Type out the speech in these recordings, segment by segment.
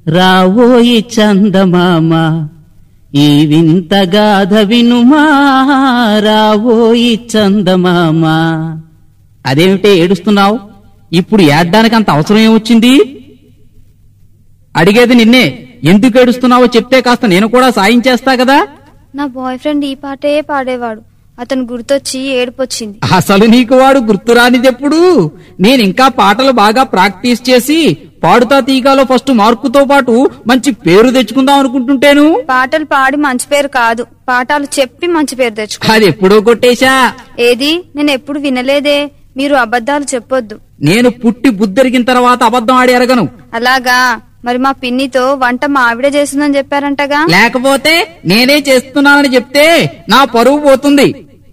రావోయి చందమామ ఈ వింత గాథ వినుమా రావోయి చందమామ అదేమిటే ఏడుస్తున్నావు ఇప్పుడు ఏడ్డానికి అంత అవసరం ఏమొచ్చింది అడిగేది నిన్నే ఎందుకు ఏడుస్తున్నావో చెప్తే కాస్త నేను కూడా సాయం చేస్తా కదా నా బాయ్ ఫ్రెండ్ ఈ పాటే పాడేవాడు అతను గుర్తొచ్చి ఏడుపొచ్చింది అసలు నీకు వాడు గుర్తురానిదెప్పుడు నేను ఇంకా పాటలు బాగా ప్రాక్టీస్ చేసి పాడుతా తీగాలో ఫస్ట్ మార్కుతో పాటు మంచి పేరు తెచ్చుకుందాం అనుకుంటుంటేను పాటలు పాడి మంచి పేరు కాదు పాఠాలు చెప్పి మంచి పేరు తెచ్చుకో అది ఎప్పుడో కొట్టేశా ఏది నేను ఎప్పుడు వినలేదే మీరు అబద్ధాలు చెప్పొద్దు నేను పుట్టి బుద్ధరిగిన తర్వాత అబద్ధం ఆడి ఎరగను అలాగా మరి మా పిన్నితో వంట మా ఆవిడే చేసిందని చెప్పారంటగా లేకపోతే నేనే చేస్తున్నానని చెప్తే నా పరువు పోతుంది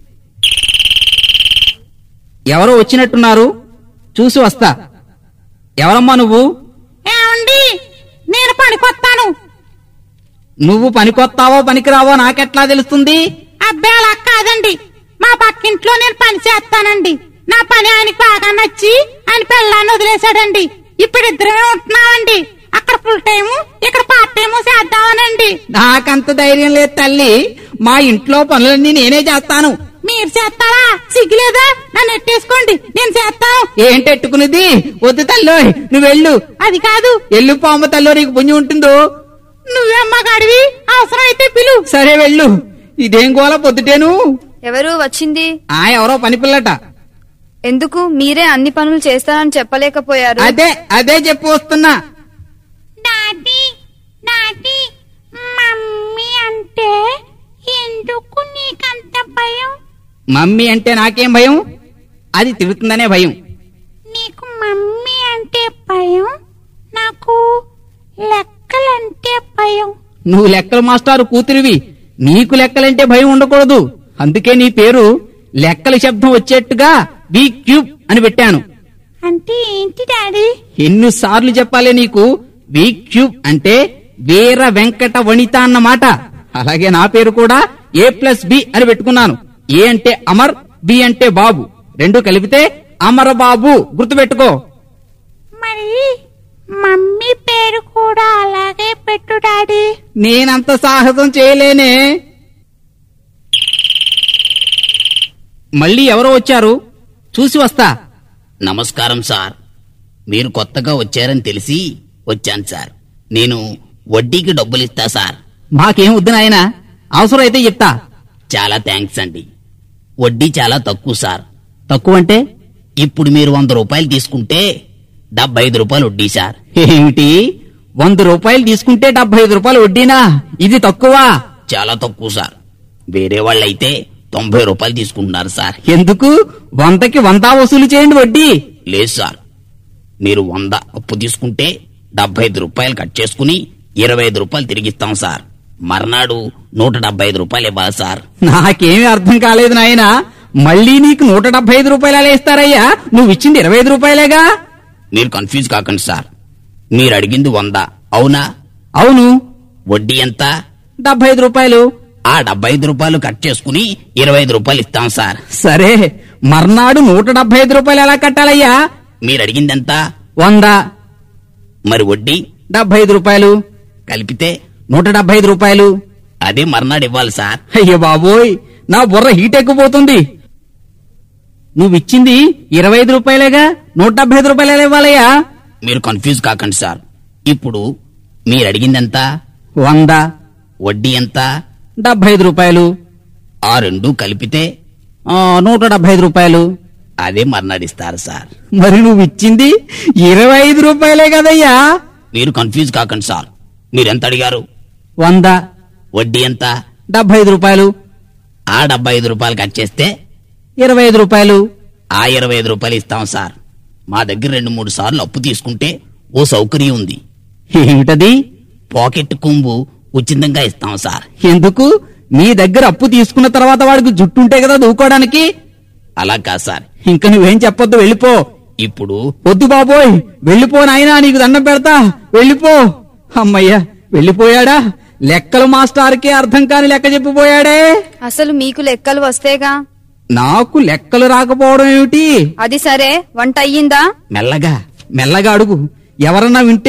ఎవరో వచ్చినట్టున్నారు చూసి వస్తా ఎవరమ్మా నువ్వు ఏమండి నేను పనికొత్తాను నువ్వు పనికొత్తావో పనికిరావో నాకెట్లా తెలుస్తుంది అబ్బే అలా కాదండి మా పక్కింట్లో నేను పని చేస్తానండి నా పని ఆయనకి బాగా నచ్చి ఆయన పిల్లాన్ని వదిలేశాడండి ఇప్పుడు ఇద్దరమే ఉంటున్నామండి అక్కడ ఫుల్ టైము ఇక్కడ పార్ట్ టైము చేద్దామనండి నాకంత ధైర్యం లేదు తల్లి మా ఇంట్లో పనులన్నీ నేనే చేస్తాను మీరు చేస్తారా సిగ్గులేదా నన్ను ఎట్టేసుకోండి నేను చేస్తాను ఏంటెట్టుకునేది వద్దు తల్లో నువ్వు వెళ్ళు అది కాదు ఎల్లు పాము తల్లో నీకు పుణ్యం ఉంటుందో నువ్వమ్మ గడివి అవసరం అయితే పిలు సరే వెళ్ళు ఇదేం గోల పొద్దుటేను ఎవరు వచ్చింది ఆ ఎవరో పని పిల్లట ఎందుకు మీరే అన్ని పనులు చేస్తానని చెప్పలేకపోయారు అదే అదే చెప్పు వస్తున్నా డాడీ డాడీ మమ్మీ అంటే ఎందుకు నీకంత భయం మమ్మీ అంటే నాకేం భయం అది తిడుతుందనే భయం నీకు మమ్మీ అంటే భయం నాకు లెక్కలంటే భయం నువ్వు లెక్కల మాస్టారు కూతురివి నీకు లెక్కలంటే భయం ఉండకూడదు అందుకే నీ పేరు లెక్కల శబ్దం వచ్చేట్టుగా వి క్యూబ్ అని పెట్టాను అంటే ఏంటి డాడీ ఎన్నిసార్లు చెప్పాలి నీకు వి క్యూబ్ అంటే వీర వెంకట వనిత అన్నమాట అలాగే నా పేరు కూడా ఏ ప్లస్ బి అని పెట్టుకున్నాను ఏ అంటే అమర్ బి అంటే బాబు రెండు కలిపితే అమర బాబు గుర్తుపెట్టుకో మరి మమ్మీ పేరు కూడా అలాగే పెట్టు డాడీ నేనంత సాహసం చేయలేనే మళ్ళీ ఎవరో వచ్చారు చూసి వస్తా నమస్కారం సార్ మీరు కొత్తగా వచ్చారని తెలిసి వచ్చాను సార్ నేను వడ్డీకి డబ్బులు ఇస్తా సార్ మాకేం వద్దు నాయనా అవసరం అయితే చెప్తా చాలా థ్యాంక్స్ అండి వడ్డీ చాలా తక్కువ సార్ తక్కువ అంటే ఇప్పుడు మీరు వంద రూపాయలు తీసుకుంటే డెబ్బై ఐదు రూపాయలు వడ్డీ సార్ ఏమిటి వంద రూపాయలు తీసుకుంటే డెబ్బై ఐదు రూపాయలు వడ్డీనా ఇది తక్కువ చాలా తక్కువ సార్ వేరే వాళ్ళైతే తొంభై రూపాయలు తీసుకుంటున్నారు సార్ ఎందుకు వందకి వంద వసూలు చేయండి వడ్డీ లేదు సార్ మీరు వంద అప్పు తీసుకుంటే డెబ్బై ఐదు రూపాయలు కట్ చేసుకుని ఇరవై ఐదు రూపాయలు తిరిగిస్తాం సార్ మర్నాడు నూట డెబ్బై ఐదు రూపాయలు ఇవ్వాలి సార్ నాకేమీ అర్థం కాలేదు నాయనా మళ్ళీ నీకు నూట డెబ్బై ఐదు రూపాయలు అలా ఇస్తారయ్యా నువ్వు ఇచ్చింది ఇరవై ఐదు రూపాయలేగా మీరు కన్ఫ్యూజ్ కాకండి సార్ మీరు అడిగింది వంద అవునా అవును వడ్డీ ఎంత డెబ్బై ఐదు రూపాయలు ఆ డెబ్బై ఐదు రూపాయలు కట్ చేసుకుని ఇరవై ఐదు రూపాయలు ఇస్తాం సార్ సరే మర్నాడు నూట డెబ్బై ఐదు రూపాయలు ఎలా కట్టాలయ్యా మీరు అడిగింది ఎంత వంద మరి వడ్డీ డెబ్బై ఐదు రూపాయలు కలిపితే నూట డెబ్బై ఐదు రూపాయలు అదే మర్నాడు ఇవ్వాలి సార్ అయ్యో బాబోయ్ నా బుర్ర హీట్ ఎక్కిపోతుంది నువ్విచ్చింది ఇరవై ఐదు రూపాయలేగా నూట డెబ్బై ఐదు రూపాయలు ఎలా ఇవ్వాలయ్యా మీరు కన్ఫ్యూజ్ కాకండి సార్ ఇప్పుడు మీరు అడిగింది ఎంత వంద వడ్డీ ఎంత డెబ్బై ఐదు రూపాయలు ఆ రెండు కలిపితే ఆ, నూట డెబ్బై ఐదు రూపాయలు అదే మర్నాడు ఇస్తారు సార్ మరి నువ్వు ఇచ్చింది ఇరవై ఐదు రూపాయలే కదయ్యా మీరు కన్ఫ్యూజ్ కాకండి సార్ మీరు ఎంత అడిగారు వంద వడ్డీ ఎంత డెబ్బై ఐదు రూపాయలు ఆ డెబ్బై ఐదు రూపాయలు కట్ చేస్తే ఇరవై ఐదు రూపాయలు ఆ ఇరవై ఐదు రూపాయలు ఇస్తాం సార్ మా దగ్గర రెండు మూడు సార్లు అప్పు తీసుకుంటే ఓ సౌకర్యం ఉంది ఏమిటది పాకెట్ కుంబు ఉచితంగా ఇస్తాం సార్ ఎందుకు నీ దగ్గర అప్పు తీసుకున్న తర్వాత వాడికి జుట్టు ఉంటే కదా దూకోవడానికి అలా కాదు సార్ ఇంక నువ్వేం చెప్పొద్దు వెళ్ళిపో ఇప్పుడు వద్దు బాబోయ్ వెళ్ళిపో నాయనా నీకు దండం పెడతా వెళ్ళిపో అమ్మయ్యా వెళ్ళిపోయాడా లెక్కలు మాస్టార్కే అర్థం కాని లెక్క చెప్పిపోయాడే అసలు మీకు లెక్కలు వస్తేగా నాకు లెక్కలు రాకపోవడం ఏమిటి అది సరే వంట అయ్యిందా మెల్లగా మెల్లగా అడుగు ఎవరన్నా వింటే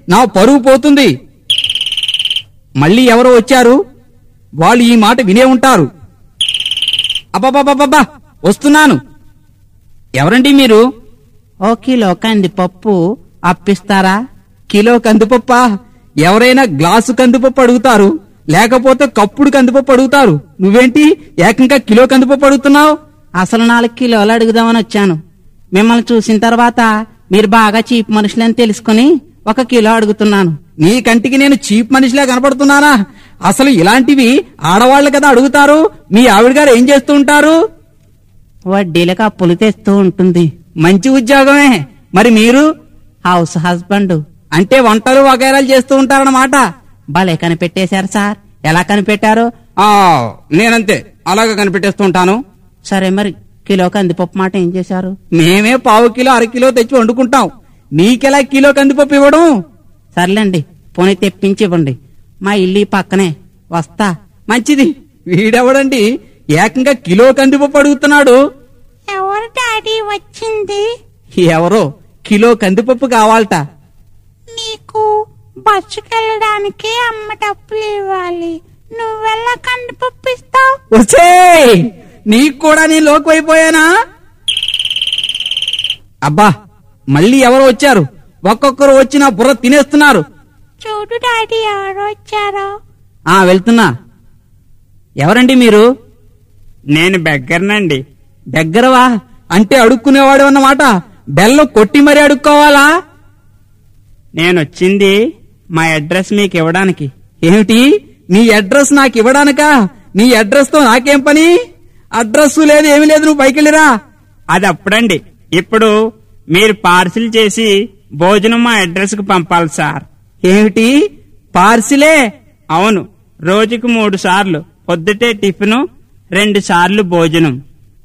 నా పరువు పోతుంది మళ్ళీ ఎవరో వచ్చారు వాళ్ళు ఈ మాట వినే ఉంటారు అబ్బబ్బబ్బబ్బా వస్తున్నాను ఎవరండి మీరు ఓ కిలో కందిపప్పు అప్పిస్తారా కిలో కందిపప్ప ఎవరైనా గ్లాసు కందిపప్పు అడుగుతారు లేకపోతే కప్పుడు కందిపప్పు అడుగుతారు నువ్వేంటి ఏకంగా కిలో కందిపప్పు అడుగుతున్నావు అసలు నాలుగు కిలోలు అడుగుదామని వచ్చాను మిమ్మల్ని చూసిన తర్వాత మీరు బాగా చీప్ మనుషులని తెలుసుకుని ఒక కిలో అడుగుతున్నాను నీ కంటికి నేను చీప్ మనిషిలా కనపడుతున్నానా అసలు ఇలాంటివి ఆడవాళ్ళు కదా అడుగుతారు మీ ఆవిడ గారు ఏం చేస్తూ ఉంటారు వడ్డీలకు అప్పులు తెస్తూ ఉంటుంది మంచి ఉద్యోగమే మరి మీరు హౌస్ హస్బెండ్ అంటే వంటలు వగైరాలు చేస్తూ ఉంటారన్నమాట భలే కనిపెట్టేశారు సార్ ఎలా కనిపెట్టారు ఆ నేనంతే అలాగా కనిపెట్టేస్తూ ఉంటాను సరే మరి కిలో కందిపప్పు మాట ఏం చేశారు మేమే పావు కిలో అర కిలో తెచ్చి వండుకుంటాం నీకెలా కిలో కందిపప్పు ఇవ్వడం సర్లేండి పోనీ తెప్పించి ఇవ్వండి మా ఇల్లు ఈ పక్కనే వస్తా మంచిది వీడెవడండి ఏకంగా కిలో కందిపప్పు అడుగుతున్నాడు ఎవరు డాడీ వచ్చింది ఎవరో కిలో కందిపప్పు కావాలట నీకు బస్సుకెళ్ళడానికి అమ్మ డబ్బులు ఇవ్వాలి నువ్వెలా కందిపప్పు ఇస్తావు వచ్చే నీకు కూడా నీ లోకు అయిపోయానా అబ్బా మళ్ళీ ఎవరో వచ్చారు ఒక్కొక్కరు వచ్చి నా బుర్ర తినేస్తున్నారు చూడు డాడీ ఎవరు వచ్చారో ఆ వెళ్తున్నా ఎవరండి మీరు నేను బెగ్గరనండి దగ్గరవా అంటే అడుక్కునేవాడు అన్నమాట బెల్లం కొట్టి మరీ అడుక్కోవాలా నేను వచ్చింది మా అడ్రస్ మీకు ఇవ్వడానికి ఏమిటి నీ అడ్రస్ నాకు ఇవ్వడానికా నీ అడ్రస్ తో నాకేం పని అడ్రస్ లేదు ఏమీ లేదు నువ్వు పైకెళ్ళిరా అది అప్పుడండి ఇప్పుడు మీరు పార్సిల్ చేసి భోజనం మా అడ్రస్ కు పంపాలి సార్ ఏమిటి పార్సిలే అవును రోజుకు మూడు సార్లు పొద్దుటే టిఫిన్ రెండు సార్లు భోజనం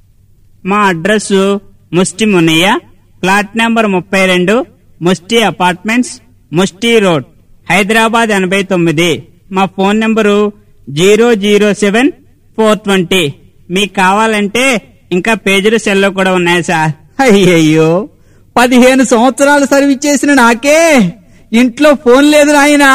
మా అడ్రస్ ముష్టి మునయ్య ఫ్లాట్ నెంబర్ ముప్పై రెండు ముష్టి అపార్ట్మెంట్స్ ముష్టి రోడ్ హైదరాబాద్ ఎనభై తొమ్మిది మా phone number zero zero seven four twenty మీకు కావాలంటే ఇంకా పేజీలు సెల్లో కూడా ఉన్నాయి సార్ అయ్యయ్యో పదిహేను సంవత్సరాలు సర్వీస్ చేసిన నాకే ఇంట్లో ఫోన్ లేదు నాయనా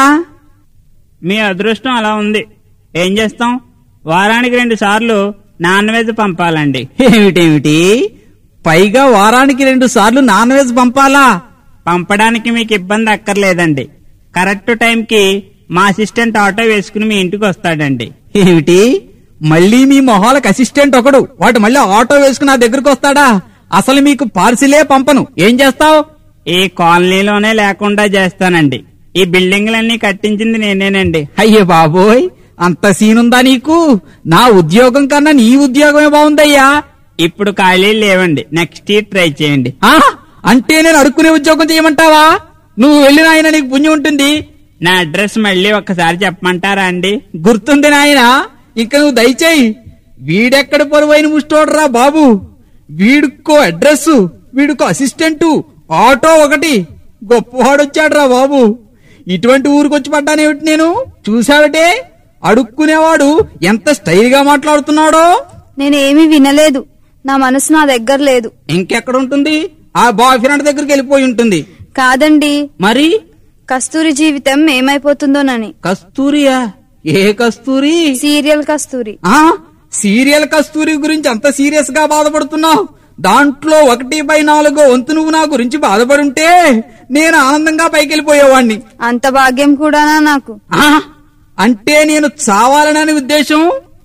మీ అదృష్టం అలా ఉంది ఏం చేస్తాం వారానికి రెండు సార్లు నాన్ వెజ్ పంపాలండి ఏమిటేమిటి పైగా వారానికి రెండు సార్లు నాన్ వెజ్ పంపాలా పంపడానికి మీకు ఇబ్బంది అక్కర్లేదండి కరెక్ట్ టైంకి మా అసిస్టెంట్ ఆటో వేసుకుని మీ ఇంటికి వస్తాడండి ఏమిటి మళ్ళీ మీ మొహాలకు అసిస్టెంట్ ఒకడు వాడు మళ్ళీ ఆటో వేసుకుని నా దగ్గరకు వస్తాడా అసలు మీకు పార్సిలే పంపను ఏం చేస్తావు ఈ కాలనీలోనే లేకుండా చేస్తానండి ఈ బిల్డింగ్లన్నీ కట్టించింది నేనేనండి అయ్యే బాబోయ్ అంత సీనుందా నీకు నా ఉద్యోగం కన్నా నీ ఉద్యోగమే బాగుందయ్యా ఇప్పుడు ఖాళీలు లేవండి నెక్స్ట్ ఇయర్ ట్రై చేయండి ఆ అంటే నేను అడుక్కునే ఉద్యోగం చేయమంటావా నువ్వు వెళ్ళిన ఆయన నీకు పుణ్యం ఉంటుంది నా అడ్రస్ మళ్ళీ ఒక్కసారి చెప్పమంటారా అండి గుర్తుంది నాయన ఇక నువ్వు దయచేయి వీడెక్కడ పొరువైన ముష్టోడరా బాబు వీడుకో అడ్రస్ వీడుకో అసిస్టెంటు ఆటో ఒకటి గొప్పవాడొచ్చాడురా బాబు ఇటువంటి ఊరికొచ్చి పడ్డానేమిటి నేను చూసావటే అడుక్కునేవాడు ఎంత స్టైల్ గా మాట్లాడుతున్నాడో నేనేమీ వినలేదు నా మనసు నా దగ్గర లేదు ఇంకెక్కడ ఉంటుంది ఆ బాయ్ ఫ్రెండ్ దగ్గరికి వెళ్ళిపోయి ఉంటుంది కాదండి మరి కస్తూరి జీవితం ఏమైపోతుందోనని కస్తూరియా ఏ కస్తూరి సీరియల్ కస్తూరి ఆ సీరియల్ కస్తూరి గురించి అంత సీరియస్ గా బాధపడుతున్నావు దాంట్లో ఒకటి బై నాలుగో వంతు నువ్వు నా గురించి బాధపడుంటే నేను ఆనందంగా పైకెళ్ళిపోయేవాణ్ణి అంత భాగ్యం కూడానా నాకు ఆ అంటే నేను చావాలనని ఉద్దేశం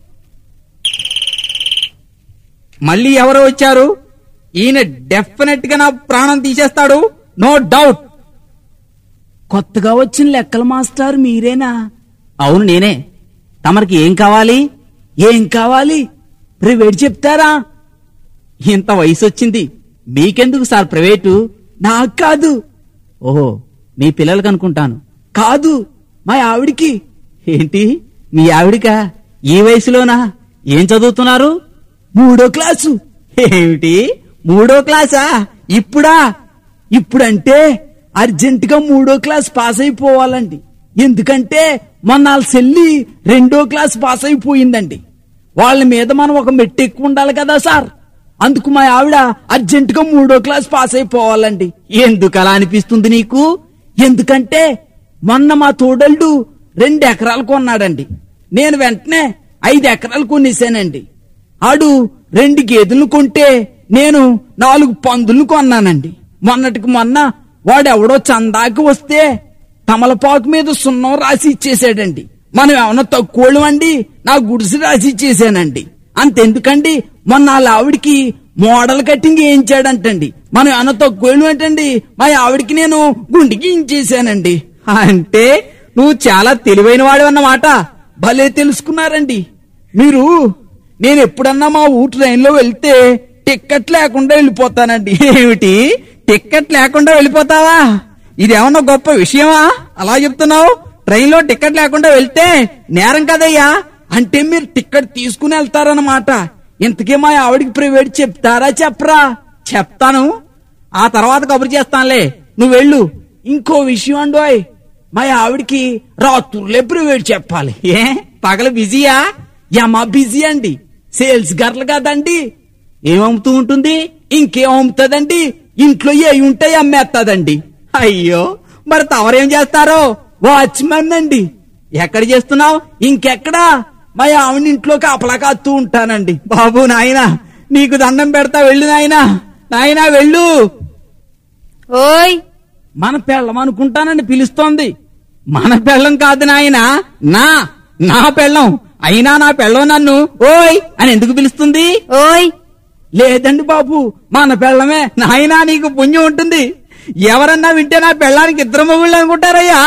మళ్ళీ ఎవరో వచ్చారు ఈయన డెఫినెట్ గా నా ప్రాణం తీసేస్తాడు నో డౌట్ కొత్తగా వచ్చిన లెక్కల మాస్టర్ మీరేనా అవును నేనే తమరికి ఏం కావాలి ఏం కావాలి ప్రైవేట్ చెప్తారా ఇంత వయసు వచ్చింది మీకెందుకు సార్ ప్రైవేటు నాకు కాదు ఓహో మీ పిల్లలకు అనుకుంటాను కాదు మా ఆవిడికి ఏంటి మీ ఆవిడికా ఈ వయసులోనా ఏం చదువుతున్నారు మూడో క్లాసు ఏమిటి మూడో క్లాసా ఇప్పుడా ఇప్పుడంటే అర్జెంట్ గా మూడో క్లాస్ పాస్ అయిపోవాలండి ఎందుకంటే మొన్న వాళ్ళ చెల్లి రెండో క్లాస్ పాస్ అయిపోయిందండి వాళ్ళ మీద మనం ఒక మెట్టు ఎక్కువ ఉండాలి కదా సార్ అందుకు మా ఆవిడ అర్జెంట్ గా మూడో క్లాస్ పాస్ అయిపోవాలండి ఎందుకు అలా అనిపిస్తుంది నీకు ఎందుకంటే మొన్న మా తోడల్డు రెండు ఎకరాలు కొన్నాడండి నేను వెంటనే ఐదు ఎకరాలు కొనేసానండి ఆడు రెండు గేదెలు కొంటే నేను నాలుగు పందులు కొన్నానండి మొన్నటికి మొన్న వాడెవడో చందాకి వస్తే తమలపాకు మీద సున్నం రాసి ఇచ్చేసాడండి మనం ఏమన్నా తక్కువళ్ళు అండి నా గుడిసి రాసి ఇచ్చేసానండి అంతెందుకండి మొన్న వాళ్ళ ఆవిడికి మోడల్ కట్టింగ్ వేయించాడంటండి మనం ఏమన్నా తక్కువళ్ళు ఏంటండి మా ఆవిడికి నేను గుండెకి ఇంచేసానండి అంటే నువ్వు చాలా తెలివైన వాడు అన్నమాట భలే తెలుసుకున్నారండి మీరు నేను ఎప్పుడన్నా మా ఊరు ట్రైన్లో వెళ్తే టిక్కెట్ లేకుండా వెళ్ళిపోతానండి ఏమిటి టిక్కెట్ లేకుండా వెళ్ళిపోతావా ఇదేమన్నా గొప్ప విషయమా అలా చెప్తున్నావు ట్రైన్లో టిక్కెట్ లేకుండా వెళ్తే నేరం కదయ్యా అంటే మీరు టిక్కెట్ తీసుకుని వెళ్తారన్నమాట ఇంతకీ మా ఆవిడికి ప్రైవేట్ చెప్తారా చెప్పరా చెప్తాను ఆ తర్వాత కబురు చేస్తానులే నువ్వు వెళ్ళు ఇంకో విషయం అండోయ్ మా ఆవిడికి రాత్రులే ప్రైవేట్ చెప్పాలి ఏ పగలు బిజీయా యమా బిజీ అండి సేల్స్ గర్ల్ కదండి ఏమవుతూ ఉంటుంది ఇంకేం అమ్ముతుందండి ఇంట్లో ఏ ఉంటాయి అమ్మేస్తుందండి అయ్యో మరి తవరేం చేస్తారో వాచ్మెన్ అండి ఎక్కడ చేస్తున్నావు ఇంకెక్కడా మా ఆవిడ ఇంట్లో కాపలా కాస్తూ ఉంటానండి బాబు నాయనా నీకు దండం పెడతా వెళ్ళు నాయనా నాయనా వెళ్ళు ఓయ్ మన పెళ్ళం అనుకుంటానండి పిలుస్తోంది మన పెళ్ళం కాదు నాయనా నా నా పెళ్ళం అయినా నా పెళ్ళం నన్ను ఓయ్ అని ఎందుకు పిలుస్తుంది ఓయ్ లేదండి బాబు మన పెళ్ళమే నాయనా నీకు పుణ్యం ఉంటుంది ఎవరన్నా వింటే నా పెళ్ళానికి ఇద్దరు మొగుళ్ళు అనుకుంటారయ్యా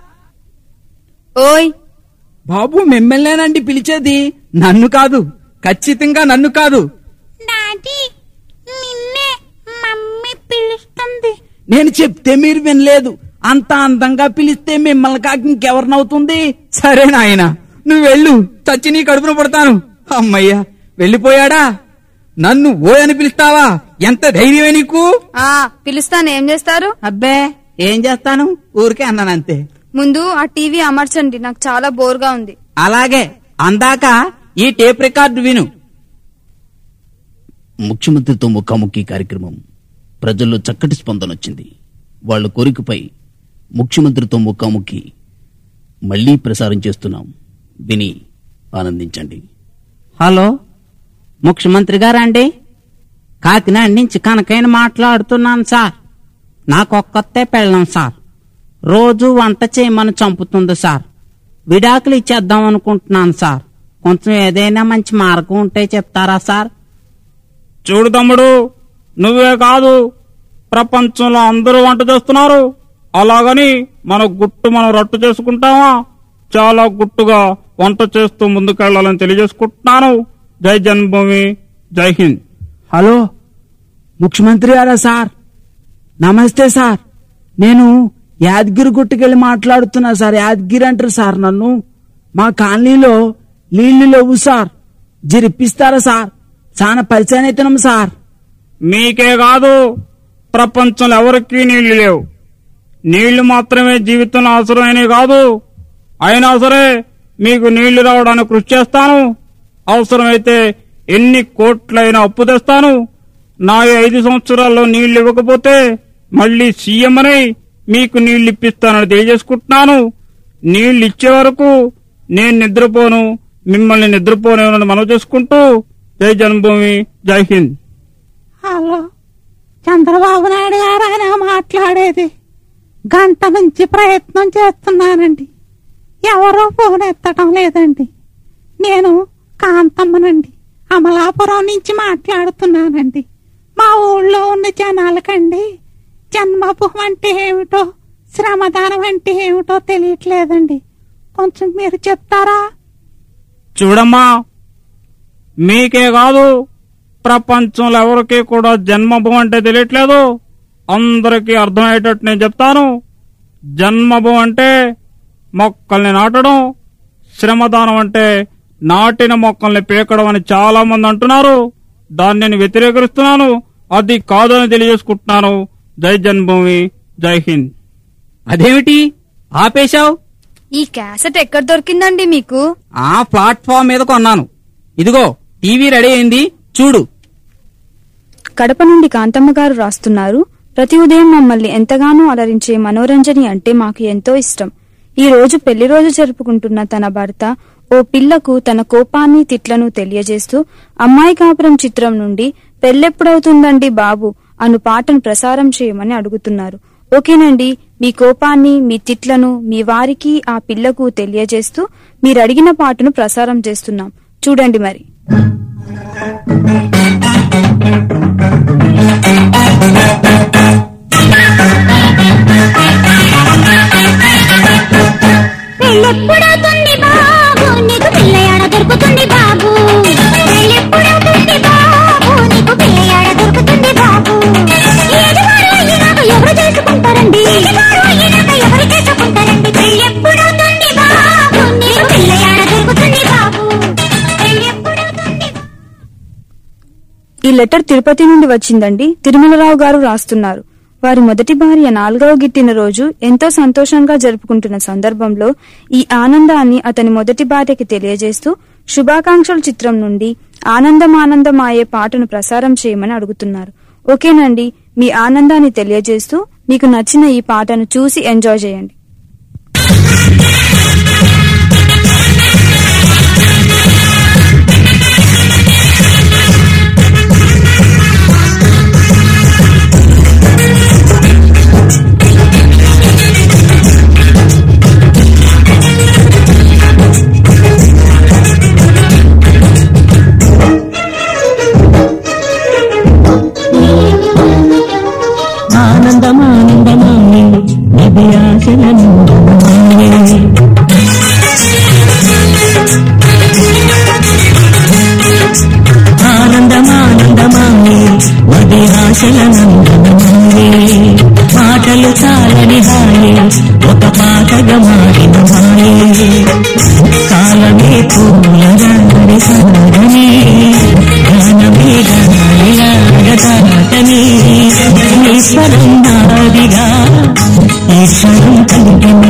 ఓయ్ బాబు మిమ్మల్నేనండి పిలిచేది నన్ను కాదు ఖచ్చితంగా నన్ను కాదు డాడీ నిన్నే మమ్మీ పిలుస్తుంది నేను చెప్తే మీరు వినలేదు అంత అందంగా పిలిస్తే మిమ్మల్ని కాక ఇంకెవరినవుతుంది సరే నాయనా నువ్వు వెళ్ళు చచ్చి నీ కడుపున పడతాను అమ్మయ్యా వెళ్ళిపోయాడా నన్ను ఓ అని పిలుస్తావా ఎంత ధైర్యమే నీకు ఆ పిలుస్తాను ఏం చేస్తారు అబ్బే ఏం చేస్తాను ఊరికే అన్నానంతే ముందు ఆ టీవీ అమర్చండి నాకు చాలా బోర్గా ఉంది అలాగే అందాక ఈ టేప్ రికార్డు విను ముఖ్యమంత్రితో ముఖాముఖి కార్యక్రమం ప్రజల్లో చక్కటి స్పందన వచ్చింది వాళ్ళ కోరికపై ముఖ్యమంత్రితో ముఖాముఖి మళ్లీ ప్రసారం చేస్తున్నాం విని ఆనందించండి హలో ముఖ్యమంత్రి గారండి కాకినాడ నుంచి కనకైన మాట్లాడుతున్నాను సార్ నాకొక్కతే పెళ్ళం సార్ రోజు వంట చేయమని చంపుతుంది సార్ విడాకులు ఇచ్చేద్దాం అనుకుంటున్నాను సార్ కొంచెం ఏదైనా మంచి మార్గం ఉంటే చెప్తారా సార్ చూడు తమ్ముడు నువ్వే కాదు ప్రపంచంలో అందరూ వంట చేస్తున్నారు అలాగని మన గుట్టు మనం రట్టు చేసుకుంటామా చాలా గుట్టుగా వంట చేస్తూ ముందుకెళ్లాలని తెలియజేసుకుంటున్నాను జై జన్మభూమి జై హింద్ హలో ముఖ్యమంత్రి గారా సార్ నమస్తే సార్ నేను యాదగిరి గుట్టుకెళ్ళి మాట్లాడుతున్నా సార్ యాదగిరి అంటారు సార్ నన్ను మా కాలనీలో నీళ్లు లేవు సార్ జరిపిస్తారా సార్ చాలా పరిచయం అవుతున్నాం సార్ మీకే కాదు ప్రపంచంలో ఎవరికీ నీళ్లు లేవు నీళ్లు మాత్రమే జీవితంలో అవసరమైనవి కాదు అయినా సరే మీకు నీళ్లు రావడానికి కృషి చేస్తాను అవసరమైతే ఎన్ని కోట్లైనా అప్పు తెస్తాను నా ఈ ఐదు సంవత్సరాల్లో నీళ్లు ఇవ్వకపోతే మళ్ళీ సీఎం అని మీకు నీళ్లు ఇప్పిస్తానని తెలియజేసుకుంటున్నాను నీళ్లు ఇచ్చే వరకు నేను నిద్రపోను మిమ్మల్ని నిద్రపోనేమని మనవి చేసుకుంటూ జై జన్మభూమి జై హింద్ హలో చంద్రబాబు నాయుడు గారు ఆయన మాట్లాడేది గంట నుంచి ప్రయత్నం చేస్తున్నానండి ఎవరో ఫోన్ ఎత్తడం లేదండి నేను కాంతమ్మనండి అమలాపురం నుంచి మాట్లాడుతున్నానండి మా ఊళ్ళో ఉన్న జనాలకండి జన్మభూమి అంటే ఏమిటో శ్రమదానం అంటే ఏమిటో తెలియట్లేదండి కొంచెం మీరు చెప్తారా చూడమ్మా మీకే కాదు ప్రపంచంలో ఎవరికి కూడా జన్మభూమి అంటే తెలియట్లేదు అందరికీ అర్థమయ్యేటట్టు నేను చెప్తాను జన్మభూమి అంటే మొక్కల్ని నాటడం శ్రమదానం అంటే నాటిన మొక్కల్ని పీకడం అని చాలా మంది అంటున్నారు దాన్ని నేను వ్యతిరేకరిస్తున్నాను అది కాదని తెలియజేసుకుంటున్నాను జై జన్మభూమి జై హింద్ అదేమిటి ఆపేశావు ఈ క్యాసెట్ ఎక్కడ దొరికిందండి మీకు ఆ ప్లాట్ఫామ్ మీద కొన్నాను ఇదిగో టీవీ రెడీ అయింది చూడు కడప నుండి కాంతమ్మ గారు రాస్తున్నారు ప్రతి ఉదయం మమ్మల్ని ఎంతగానో అలరించే మనోరంజని అంటే మాకు ఎంతో ఇష్టం ఈ రోజు పెళ్లి రోజు జరుపుకుంటున్న తన భర్త ఓ పిల్లకు తన కోపాన్ని తిట్లను తెలియజేస్తూ అమ్మాయి కాపురం చిత్రం నుండి పెళ్ళెప్పుడవుతుందండి బాబు అను పాటను ప్రసారం చేయమని అడుగుతున్నారు ఓకేనండి మీ కోపాన్ని మీ తిట్లను మీ వారికి ఆ పిల్లకు తెలియజేస్తూ మీరు అడిగిన పాటను ప్రసారం చేస్తున్నాం చూడండి మరి పెళ్ళెప్పుడవుతుంది బాబు నీకు పిల్లయాడ దొరుకుతుంది బాబు పెళ్ళెప్పుడవుతుంది బాబు నీకు పిల్లయాడ దొరుకుతుంది బాబు ఏడువారు అయ్యినాక ఎవరు చేసుకుంటారండి ఏడువారు అయ్యినాక ఎవరు చేసుకుంటారండి పెళ్ళెప్పుడవుతుంది బాబు నీకు పిల్లయాడ దొరుకుతుంది బాబు పెళ్ళెప్పుడవుతుంది ఈ లెటర్ తిరుపతి నుండి వచ్చిందండి తిరుమలరావు గారు రాస్తున్నారు వారి మొదటి భార్య నాలుగవ గిట్టిన రోజు ఎంతో సంతోషంగా జరుపుకుంటున్న సందర్భంలో ఈ ఆనందాన్ని అతని మొదటి భార్యకి తెలియజేస్తూ శుభాకాంక్షల చిత్రం నుండి ఆనందం ఆనందమాయే పాటను ప్రసారం చేయమని అడుగుతున్నారు ఓకేనండి మీ ఆనందాన్ని తెలియజేస్తూ మీకు నచ్చిన ఈ పాటను చూసి ఎంజాయ్ చేయండి ఆనందమానందమాయే నది ఆశలను ఆనందమానందమాయే నది ఆశలనందనమాయే మాటలు చాలని హాయే ఒక పాటగా మారిన మాయే కాలమే పూల రాడి సాగని జ్ఞానమే గాలిలాగతాటని ఈశ్వరం నాదిగా ఈశ్వరం కలిగిన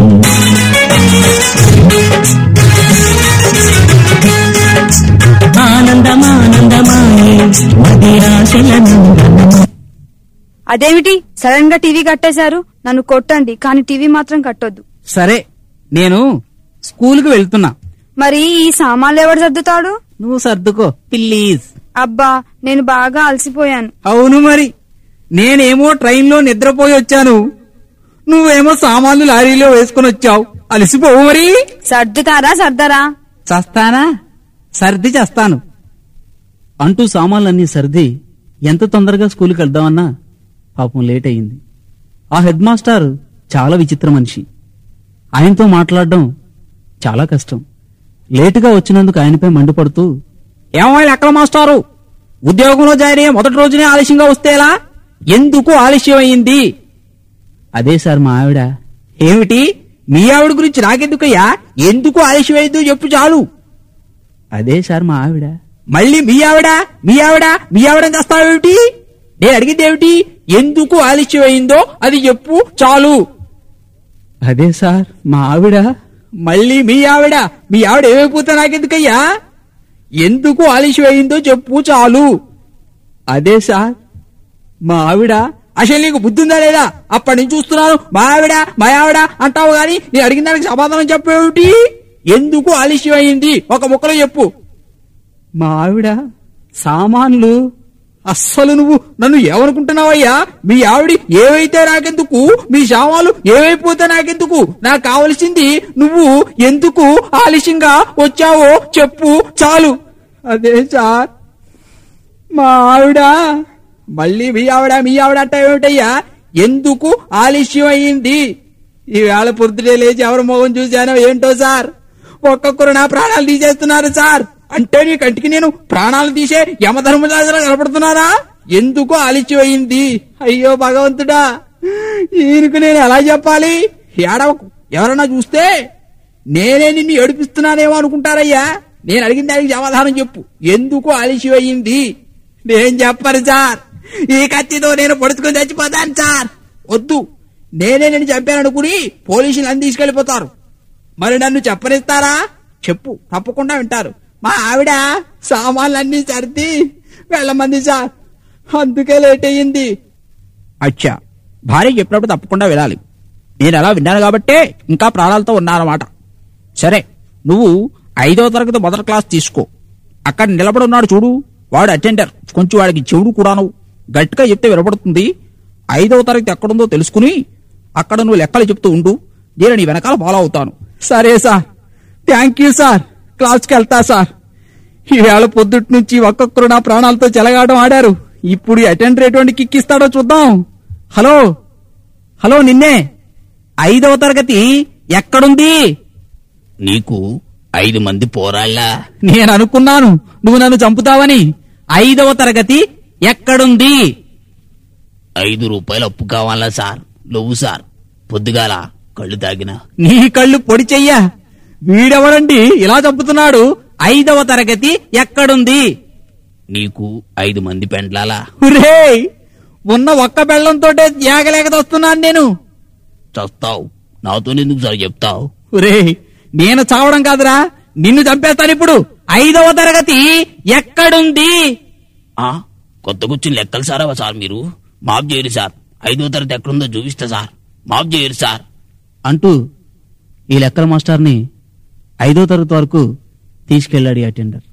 ఆనందమానందమాయే మదిరాశలనందనమా అదేమిటి సడన్ గా టీవీ కట్టేశారు నన్ను కొట్టండి కానీ టీవీ మాత్రం కట్టొద్దు సరే నేను స్కూల్కి వెళ్తున్నా మరి ఈ సామాన్లు ఎవడు సర్దుతాడు నువ్వు సర్దుకో ప్లీజ్ అబ్బా నేను బాగా అలసిపోయాను అవును మరి నేనేమో ట్రైన్లో నిద్రపోయి వచ్చాను నువ్వేమో సామాన్లు లారీలో వేసుకుని వచ్చావు అలసిపోవు మరి సర్దుతారా సర్దరా చస్తానా సర్ది చేస్తాను అంటూ సామాన్లన్నీ సర్ది ఎంత తొందరగా స్కూల్కి వెళ్దామన్నా పాపం లేట్ అయింది ఆ హెడ్ మాస్టర్ చాలా విచిత్ర మనిషి ఆయనతో మాట్లాడడం చాలా కష్టం లేటుగా వచ్చినందుకు ఆయనపై మండిపడుతూ ఏమైనా ఎక్కడ మాస్టారు ఉద్యోగంలో జాయిన్ అయ్యే మొదటి రోజునే ఆలస్యంగా వస్తే ఎలా ఎందుకు ఆలస్యం అయింది అదే సార్ మా ఆవిడ ఏమిటి మీ ఆవిడ గురించి నాకెందుకయ్యా ఎందుకు ఆలస్యం అయిందో చెప్పు చాలు అదే సార్ మా ఆవిడ మళ్ళీ మీ ఆవిడ మీ ఆవిడ మీ ఆవిడ చేస్తావేమిటి నేను అడిగింది ఏమిటి ఎందుకు ఆలస్యం అయిందో అది చెప్పు చాలు అదే సార్ మా ఆవిడ మళ్ళీ మీ ఆవిడ మీ ఆవిడ ఏమైపోతే నాకెందుకయ్యా ఎందుకు ఆలస్యం అయిందో చెప్పు చాలు అదే సార్ మా ఆవిడ అసలు నీకు బుద్ధి ఉందా లేదా అప్పటి నుంచి చూస్తున్నాను మా ఆవిడ మా ఆవిడ అంటావు గాని నేను అడిగిన దానికి సమాధానం చెప్పేమిటి ఎందుకు ఆలస్యం అయింది ఒక ముక్కలో చెప్పు మా ఆవిడ సామాన్లు అస్సలు నువ్వు నన్ను ఏమనుకుంటున్నావయ్యా మీ ఆవిడ ఏవైతే నాకెందుకు మీ సామాన్లు ఏవైపోతే నాకెందుకు నాకు కావలసింది నువ్వు ఎందుకు ఆలస్యంగా వచ్చావో చెప్పు చాలు అదే సార్ మా ఆవిడ మళ్ళీ మీ ఆవిడ మీ ఆవిడ అంటే ఏమిటయ్యా ఎందుకు ఆలస్యం అయ్యింది ఈవేళ పొద్దుటే లేచి ఎవరి మొహం చూశానో ఏంటో సార్ ఒక్కొక్కరు నా ప్రాణాలు తీసేస్తున్నారు సార్ అంటే నీ కంటికి నేను ప్రాణాలు తీసే యమధర్మరాజులా కనపడుతున్నారా ఎందుకు ఆలస్యం అయింది అయ్యో భగవంతుడా ఈయనకు నేను ఎలా చెప్పాలి ఏడవకు ఎవరన్నా చూస్తే నేనే నిన్ను ఏడిపిస్తున్నానేమో అనుకుంటారయ్యా నేను అడిగిన దానికి సమాధానం చెప్పు ఎందుకు ఆలస్యం అయ్యింది నేను చెప్పను సార్ ఈ కత్తితో నేను పొడుచుకొని చచ్చిపోతాను సార్ వద్దు నేనే నేను చంపాననుకుని పోలీసులు అన్ని తీసుకెళ్లిపోతారు మరి నన్ను చెప్పనిస్తారా చెప్పు తప్పకుండా వింటారు మా ఆవిడ సామాన్లన్నీ సర్ది వెళ్ళమంది సార్ అందుకే లేట్ అయ్యింది అచ్చా భార్య చెప్పినప్పుడు తప్పకుండా వెళ్ళాలి నేను అలా విన్నాను కాబట్టే ఇంకా ప్రాణాలతో ఉన్నానన్నమాట సరే నువ్వు ఐదవ తరగతి మొదటి క్లాస్ తీసుకో అక్కడ నిలబడి ఉన్నాడు చూడు వాడు అటెండర్ కొంచెం వాడికి చెవుడు కూడాను గట్టిగా చెప్తే వినపడుతుంది ఐదవ తరగతి ఎక్కడుందో తెలుసుకుని అక్కడ నువ్వు లెక్కలు చెప్తూ ఉండు నేను నీ వెనకాల ఫాలో అవుతాను సరే సార్ థ్యాంక్ యూ సార్ క్లాస్కి వెళ్తా సార్ ఈవేళ పొద్దుటి నుంచి ఒక్కొక్కరు నా ప్రాణాలతో చెలగాటం ఆడారు ఇప్పుడు అటెండర్ ఎటువంటి కిక్కిస్తాడో చూద్దాం హలో హలో నిన్నే ఐదవ తరగతి ఎక్కడుంది నీకు ఐదు మంది పోరాళ్ళ నేను అనుకున్నాను నువ్వు నన్ను చంపుతావని ఐదవ తరగతి ఎక్కడుంది ఐదు రూపాయలు అప్పు కావాలా సార్ నువ్వు సార్ పొద్దుగాల కళ్ళు తాగిన నీ కళ్ళు పొడి చెయ్యా వీడెవడండి ఇలా చంపుతున్నాడు ఐదవ తరగతి ఎక్కడుంది నీకు ఐదు మంది పెండ్లాలా హురే ఉన్న ఒక్క బెల్లంతోటే ఏగలేకదొస్తున్నాను నేను చస్తావు నాతోనెందుకు సార్ చెప్తావు ఒరే నేను చావడం కాదురా నిన్ను చంపేస్తాను ఇప్పుడు ఐదవ తరగతి ఎక్కడుంది ఆ కొత్తకొచ్చిన లెక్కలు సారా సార్ మీరు మాఫ్ చేయరు సార్ ఐదో తరగతి ఎక్కడుందో చూపిస్తా సార్ మాఫ్ చేయరు సార్ అంటూ ఈ లెక్కల మాస్టర్ని ఐదో తరగతి వరకు తీసుకెళ్ళాడు ఈ అటెండర్